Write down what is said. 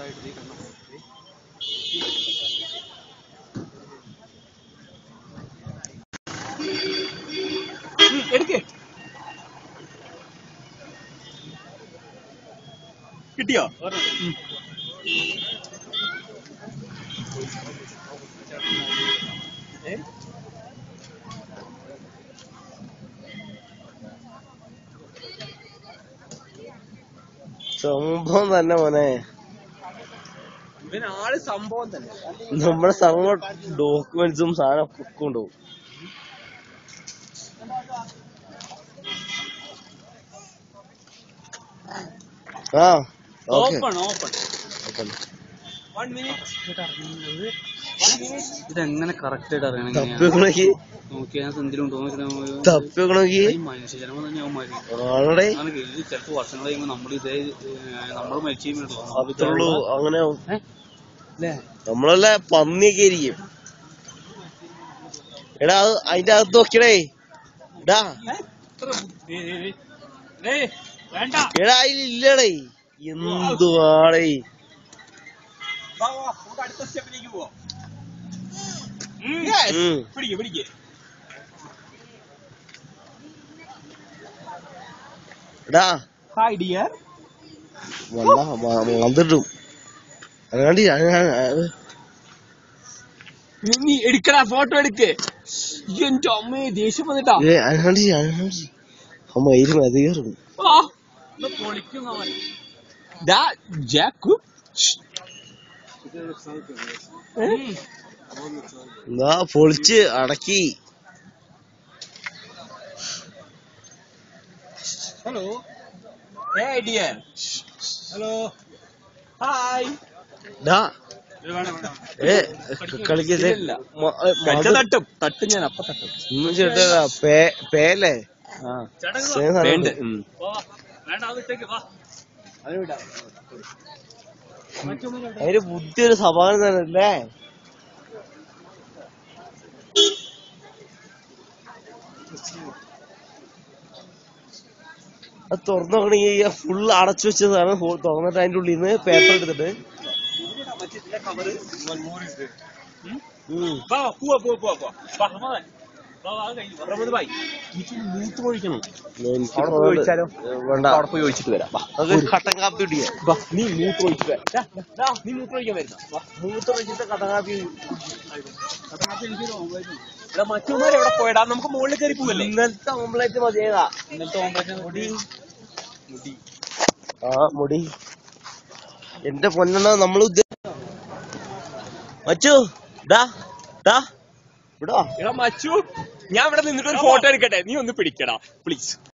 എടുക്ക് കിട്ടിയോ സംഭവം തന്നെ മോനെ ഇവനാള് സംഭവം തന്നെ നമ്മുടെ സംഭവം ഡോക്യുമെന്റ്സും സാധനം ഒക്കെ കൊണ്ടുപോകും ആ okay open open one minute ഇതെങ്ങനെ കറക്റ്റ് ആയിട്ട് അറിയണം തപ്പിക്കണമെങ്കിൽ നോക്കിയാൽ എന്തെങ്കിലും തോന്നിക്കണം തപ്പിക്കണമെങ്കിൽ മനുഷ്യ ജന്മം തന്നെ അവന്മാര് ആണടെ ആണ് ഇത് ചിലപ്പോ വർഷങ്ങൾ കഴിയുമ്പോ നമ്മൾ ഇതേ നമ്മൾ മരിച്ചു അത്രയുള്ളൂ അങ്ങനെ അല്ലേ നമ്മളല്ല പന്നിയൊക്കെ ഇരിക്കും എടാ അത് അതിന്റെ അകത്ത് നോക്കിയടേ എടാ വേണ്ട എടാ അതിലില്ലടേ എന്തുവാടേ വാ, വാ, നമുക്ക് അടുത്ത സ്റ്റെപ്പിലേക്ക് പോവാം ഉം. പിടിക്ക് പിടിക്ക് എടാ ഹായ് ഡിയർ വന്നാ വന്നിട്ടും അതുകൊണ്ട് നീ എടുക്കടാ ഫോട്ടോ എടുക്ക് എന്റെ അമ്മേ ദേഷ്യം വന്നിട്ടാ ഏ അതിനാണ്ട് അതിനാണ്ട് അമ്മ ഇരു മതിയേറും ആ, ഒന്ന് പൊളിക്കും അവൻ ദാ ജാക്കു ഏ? എന്താ പൊളിച്ച് അടക്കി ഹലോ ഏ ഡിയർ ഹലോ ഹായ് ഡാ ഏ കളിക്കല്ലേ ഇല്ല. മ- ഏ, കച്ച മധു- തട്ടും തട്ടും ഞാൻ അപ്പൊ തട്ടും ഒന്നും ചേട്ടാ പേ പേലേ Same സാധനം. വേണ്ട അതിന് ബുദ്ധി ഒരു സമാനം തന്നെ അല്ലേ അത് തുറന്നു നോക്കണെങ്കിൽ ഫുള്ള് അടച്ചു വെച്ച സാധനം ഫുൾ തുറന്നിട്ട് അതിന്റെ ഉള്ളിൽ നിന്ന് പേപ്പർ എടുത്തിട്ട് ഉം. വാ പോവാ പോവാ പോവാ പോവാ വാ റഹ്മദ് ഭായ് എനിക്ക് മൂത്ത് ഒഴിക്കണം എനിക്ക് അവിടെ പോയി ഒഴിച്ചാലോ? വേണ്ട അവിടെ പോയി ഒഴിച്ചിട്ട് വരാം വാ നമുക്ക് കട്ടൻ കാപ്പി കുടിക്കാം വാ നീ മൂത്ത് ഒഴിച്ചിട്ട് വരാം ദാ, ദാ, ദാ, നീ മൂത്ത് ഒഴിക്കാൻ വരുന്ന വാ മൂത്ത് വെച്ചിട്ട് കട്ടൻ കാപ്പി ഇവിടെ മറ്റുമാർ എവിടെ പോയടാ നമുക്ക് മുകളിൽ കയറി പോവല്ലേ ഇന്നലത്തെ ഓംപ്ലേറ്റ് മതിയേതാ ഇന്നത്തെ ഓമ്പറേഷൻ മുടി ആ മുടി എന്റെ പൊന്നെണ്ണ നമ്മൾ മച്ചു ഡാ ഡാ ഇവിടാ എടാ മച്ചു ഞാൻ ഇവിടെ നിന്നിട്ട് ഒരു ഫോട്ടോ എടുക്കട്ടെ നീ ഒന്ന് പിടിക്കടാ പ്ലീസ്